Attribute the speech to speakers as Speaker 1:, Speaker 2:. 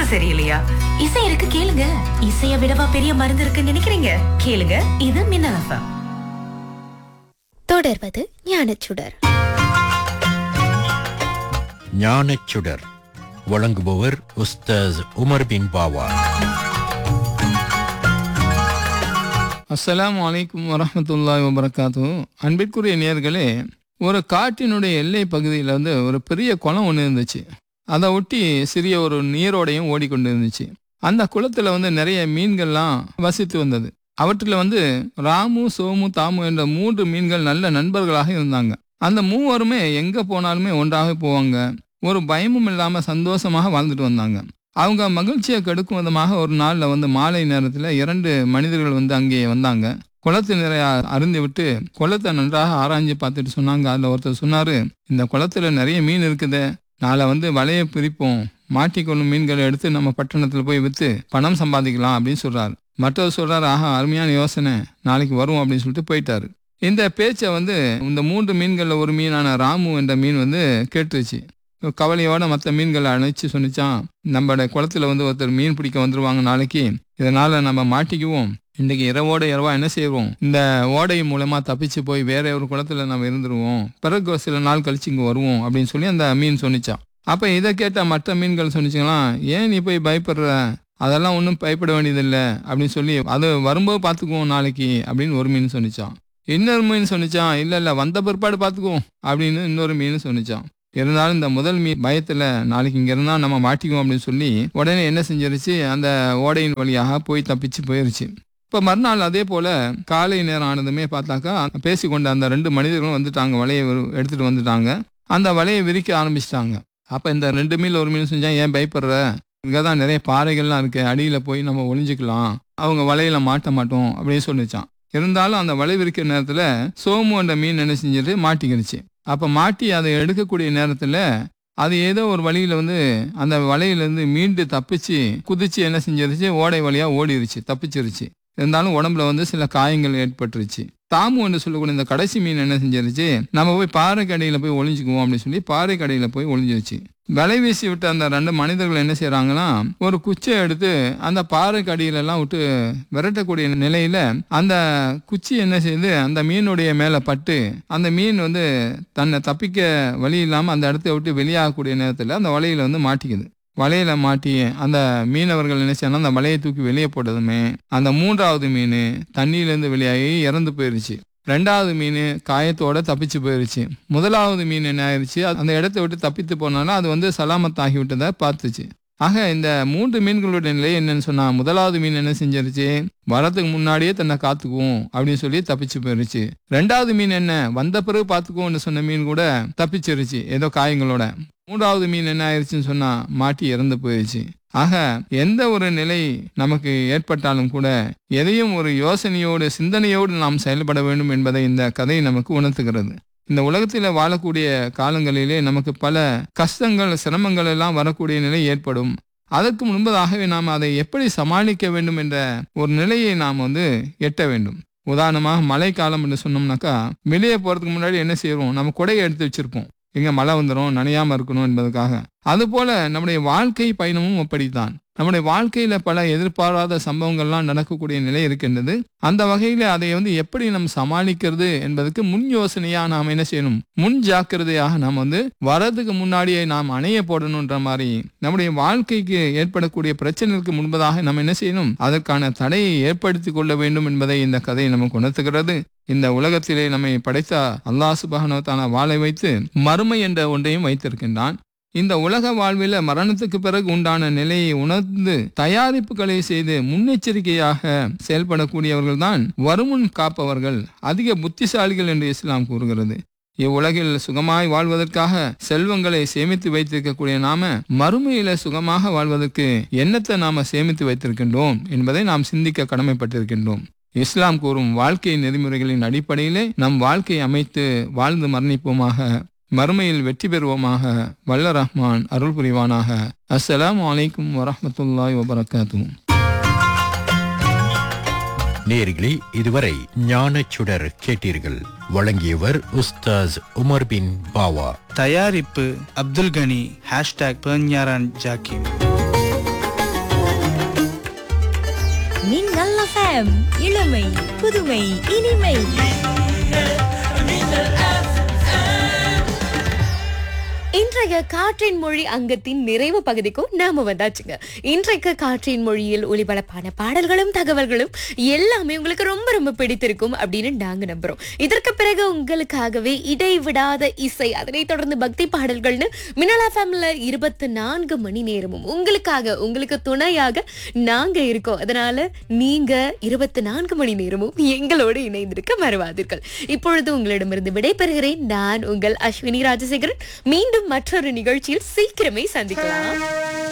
Speaker 1: மனசு சரியில்லையா இசை இருக்கு கேளுங்க இசைய விடவா பெரிய மருந்து இருக்குன்னு நினைக்கிறீங்க கேளுங்க இது மின்னல் எஃப்எம்
Speaker 2: தொடர்வது ஞானச்சுடர்
Speaker 3: ஞானச்சுடர் வழங்குபவர் உஸ்தாஸ் உமர் பின் பாவா
Speaker 4: அஸ்ஸலாமு அலைக்கும் வரஹ்மத்துல்லாஹி வபரகாத்து அன்பிற்குரிய நேர்களே ஒரு காட்டினுடைய எல்லை பகுதியில் வந்து ஒரு பெரிய குளம் ஒன்று இருந்துச்சு அதை ஒட்டி சிறிய ஒரு நீரோடையும் ஓடிக்கொண்டு இருந்துச்சு அந்த குளத்தில் வந்து நிறைய மீன்கள்லாம் வசித்து வந்தது அவற்றில் வந்து ராமு சோமு தாமு என்ற மூன்று மீன்கள் நல்ல நண்பர்களாக இருந்தாங்க அந்த மூவருமே எங்கே போனாலுமே ஒன்றாக போவாங்க ஒரு பயமும் இல்லாமல் சந்தோஷமாக வாழ்ந்துட்டு வந்தாங்க அவங்க மகிழ்ச்சியை கெடுக்கும் விதமாக ஒரு நாளில் வந்து மாலை நேரத்தில் இரண்டு மனிதர்கள் வந்து அங்கே வந்தாங்க குளத்து நிறைய அருந்தி விட்டு குளத்தை நன்றாக ஆராய்ஞ்சு பார்த்துட்டு சொன்னாங்க அதில் ஒருத்தர் சொன்னார் இந்த குளத்துல நிறைய மீன் இருக்குது நாளை வந்து வலையை பிரிப்போம் மாட்டிக்கொள்ளும் மீன்களை எடுத்து நம்ம பட்டணத்தில் போய் விற்று பணம் சம்பாதிக்கலாம் அப்படின்னு சொல்றாரு மற்றவர் சொல்றாரு ஆஹா அருமையான யோசனை நாளைக்கு வரும் அப்படின்னு சொல்லிட்டு போயிட்டாரு இந்த பேச்சை வந்து இந்த மூன்று மீன்களில் ஒரு மீனான ராமு என்ற மீன் வந்து கேட்டுருச்சு கவலையோட மற்ற மீன்களை அணைச்சு சொன்னிச்சான் நம்மளோட குளத்துல வந்து ஒருத்தர் மீன் பிடிக்க வந்துருவாங்க நாளைக்கு இதனால நம்ம மாட்டிக்குவோம் இன்னைக்கு இரவோட இரவா என்ன செய்வோம் இந்த ஓடை மூலமா தப்பிச்சு போய் வேற ஒரு குளத்துல நம்ம இருந்துருவோம் பிறகு சில நாள் கழிச்சு இங்க வருவோம் அப்படின்னு சொல்லி அந்த மீன் சொன்னிச்சான் அப்ப இதை கேட்ட மற்ற மீன்கள் சொன்னிச்சுங்களாம் ஏன் நீ போய் பயப்படுற அதெல்லாம் ஒன்றும் பயப்பட வேண்டியதில்லை அப்படின்னு சொல்லி அது வரும்போது பார்த்துக்குவோம் நாளைக்கு அப்படின்னு ஒரு மீன் சொன்னிச்சான் இன்னொரு மீன் சொன்னிச்சான் இல்லை இல்லை வந்த பிற்பாடு பார்த்துக்குவோம் அப்படின்னு இன்னொரு மீன் சொன்னிச்சான் இருந்தாலும் இந்த முதல் மீன் பயத்துல நாளைக்கு இங்க இருந்தா நம்ம மாட்டிக்குவோம் அப்படின்னு சொல்லி உடனே என்ன செஞ்சிருச்சு அந்த ஓடையின் வழியாக போய் தப்பிச்சு போயிருச்சு இப்ப மறுநாள் அதே போல காலை நேரம் ஆனதுமே பார்த்தாக்கா பேசிக்கொண்ட அந்த ரெண்டு மனிதர்களும் வந்துட்டாங்க வலையை ஒரு- எடுத்துட்டு வந்துட்டாங்க அந்த வலையை விரிக்க ஆரம்பிச்சிட்டாங்க அப்ப இந்த ரெண்டு மீன் ஒரு மீன் செஞ்சா ஏன் பயப்படுற இங்கதான் நிறைய பாறைகள்லாம் இருக்கு அடியில போய் நம்ம ஒளிஞ்சுக்கலாம் அவங்க வலையில மாட்ட மாட்டோம் அப்படின்னு சொல்லிச்சான் இருந்தாலும் அந்த வலை விரிக்கிற நேரத்துல சோமு என்ற மீன் என்ன செஞ்சுட்டு மாட்டிக்கிடுச்சு அப்ப மாட்டி அதை எடுக்கக்கூடிய நேரத்துல அது ஏதோ ஒரு வழியில வந்து அந்த வலையிலேருந்து மீண்டு தப்பிச்சு குதிச்சு என்ன செஞ்சிருச்சு ஓடை வழியா ஓடிருச்சு தப்பிச்சிருச்சு இருந்தாலும் உடம்புல வந்து சில காயங்கள் ஏற்பட்டுருச்சு தாமு என்று சொல்லக்கூடிய இந்த கடைசி மீன் என்ன செஞ்சிருச்சு நம்ம போய் பாறை கடையில போய் ஒளிஞ்சுக்குவோம் அப்படின்னு சொல்லி பாறை கடையில போய் ஒளிஞ்சிருச்சு வலை வீசி விட்ட அந்த ரெண்டு மனிதர்கள் என்ன செய்றாங்கன்னா ஒரு குச்சியை எடுத்து அந்த பாறை கடியில எல்லாம் விட்டு விரட்டக்கூடிய நிலையில அந்த குச்சி என்ன செய்யுது அந்த மீனுடைய மேல பட்டு அந்த மீன் வந்து தன்னை தப்பிக்க வழி இல்லாம அந்த இடத்த விட்டு வெளியாகக்கூடிய நேரத்துல அந்த வலையில வந்து மாட்டிக்குது வலையில மாட்டி அந்த மீனவர்கள் என்ன செய்யணும் அந்த வலையை தூக்கி வெளியே போட்டதுமே அந்த மூன்றாவது மீன் தண்ணியிலேருந்து வெளியாகி இறந்து போயிருச்சு ரெண்டாவது மீன் காயத்தோட தப்பிச்சு போயிருச்சு முதலாவது மீன் என்ன ஆயிருச்சு அது அந்த இடத்த விட்டு தப்பித்து போனாலும் அது வந்து சலாமத்தாகி விட்டதை பார்த்துச்சு ஆக இந்த மூன்று மீன்களுடைய நிலை என்னன்னு சொன்னா முதலாவது மீன் என்ன செஞ்சிருச்சு வரதுக்கு முன்னாடியே தன்னை காத்துக்குவோம் அப்படின்னு சொல்லி தப்பிச்சு போயிருச்சு ரெண்டாவது மீன் என்ன வந்த பிறகு பார்த்துக்குவோம்னு சொன்ன மீன் கூட தப்பிச்சிருச்சு ஏதோ காயங்களோட மூன்றாவது மீன் என்ன ஆயிருச்சுன்னு சொன்னா மாட்டி இறந்து போயிருச்சு ஆக எந்த ஒரு நிலை நமக்கு ஏற்பட்டாலும் கூட எதையும் ஒரு யோசனையோடு சிந்தனையோடு நாம் செயல்பட வேண்டும் என்பதை இந்த கதை நமக்கு உணர்த்துகிறது இந்த உலகத்தில் வாழக்கூடிய காலங்களிலே நமக்கு பல கஷ்டங்கள் சிரமங்கள் எல்லாம் வரக்கூடிய நிலை ஏற்படும் அதற்கு முன்பதாகவே நாம் அதை எப்படி சமாளிக்க வேண்டும் என்ற ஒரு நிலையை நாம் வந்து எட்ட வேண்டும் உதாரணமாக மழைக்காலம் என்று சொன்னோம்னாக்கா வெளியே போறதுக்கு முன்னாடி என்ன செய்வோம் நம்ம கொடையை எடுத்து வச்சிருப்போம் எங்க மழை வந்துடும் நனையாம இருக்கணும் என்பதற்காக அதுபோல நம்முடைய வாழ்க்கை பயணமும் அப்படித்தான் நம்முடைய வாழ்க்கையில பல எதிர்பாராத சம்பவங்கள்லாம் நடக்கக்கூடிய நிலை இருக்கின்றது அந்த வகையில அதை வந்து எப்படி நம்ம சமாளிக்கிறது என்பதற்கு முன் யோசனையா நாம் என்ன செய்யணும் முன் ஜாக்கிரதையாக நாம் வந்து வரதுக்கு முன்னாடியே நாம் அணைய போடணுன்ற மாதிரி நம்முடைய வாழ்க்கைக்கு ஏற்படக்கூடிய பிரச்சனைகளுக்கு முன்பதாக நம்ம என்ன செய்யணும் அதற்கான தடையை ஏற்படுத்தி கொள்ள வேண்டும் என்பதை இந்த கதை நமக்கு உணர்த்துகிறது இந்த உலகத்திலே நம்மை படைத்த அல்லாஹ் சுபஹானவத்தான வாழை வைத்து மறுமை என்ற ஒன்றையும் வைத்திருக்கின்றான் இந்த உலக வாழ்வில் மரணத்துக்கு பிறகு உண்டான நிலையை உணர்ந்து தயாரிப்புகளை செய்து முன்னெச்சரிக்கையாக செயல்படக்கூடியவர்கள் தான் வருமுன் காப்பவர்கள் அதிக புத்திசாலிகள் என்று இஸ்லாம் கூறுகிறது இவ்வுலகில் சுகமாய் வாழ்வதற்காக செல்வங்களை சேமித்து வைத்திருக்கக்கூடிய நாம மறுமையில சுகமாக வாழ்வதற்கு என்னத்தை நாம சேமித்து வைத்திருக்கின்றோம் என்பதை நாம் சிந்திக்க கடமைப்பட்டிருக்கின்றோம் இஸ்லாம் கூறும் வாழ்க்கை நெறிமுறைகளின் அடிப்படையிலே நம் வாழ்க்கை அமைத்து வாழ்ந்து மரணிப்போமாக மறுமையில் வெற்றி பெறுவோமாக வல்ல ரஹ்மான் அருள் புரிவானாக அஸ்ஸலாமு அலைக்கும் வரஹ்மத்துல்லாஹி வபரகாத்துஹு
Speaker 3: நேர்களே இதுவரை ஞானச்சுடர் கேட்டீர்கள் வழங்கியவர் உஸ்தாஸ் உமர் பின் பாவா
Speaker 5: தயாரிப்பு அப்துல் கனி ஹேஷ்டாக் பெர்ஞாரான் ஜாக்கிம்
Speaker 1: மின்னல் FM இளமை புதுமை இனிமை
Speaker 2: இன்றைய காற்றின் மொழி அங்கத்தின் நிறைவு பகுதிக்கும் நாம வந்தாச்சுங்க இன்றைக்கு காற்றின் மொழியில் ஒளிபரப்பான பாடல்களும் தகவல்களும் எல்லாமே உங்களுக்கு ரொம்ப ரொம்ப பிடித்திருக்கும் அப்படின்னு நாங்க நம்புறோம் இதற்கு பிறகு உங்களுக்காகவே இடைவிடாத இசை அதனைத் தொடர்ந்து பக்தி பாடல்கள்னு மினலா ஃபேமில இருபத்தி நான்கு மணி நேரமும் உங்களுக்காக உங்களுக்கு துணையாக நாங்க இருக்கோம் அதனால நீங்க இருபத்தி நான்கு மணி நேரமும் எங்களோடு இணைந்திருக்க மறவாதீர்கள் இப்பொழுது உங்களிடமிருந்து விடைபெறுகிறேன் நான் உங்கள் அஸ்வினி ராஜசேகரன் மீண்டும் மற்றொரு நிகழ்ச்சியில் சீக்கிரமே சந்திக்கலாம்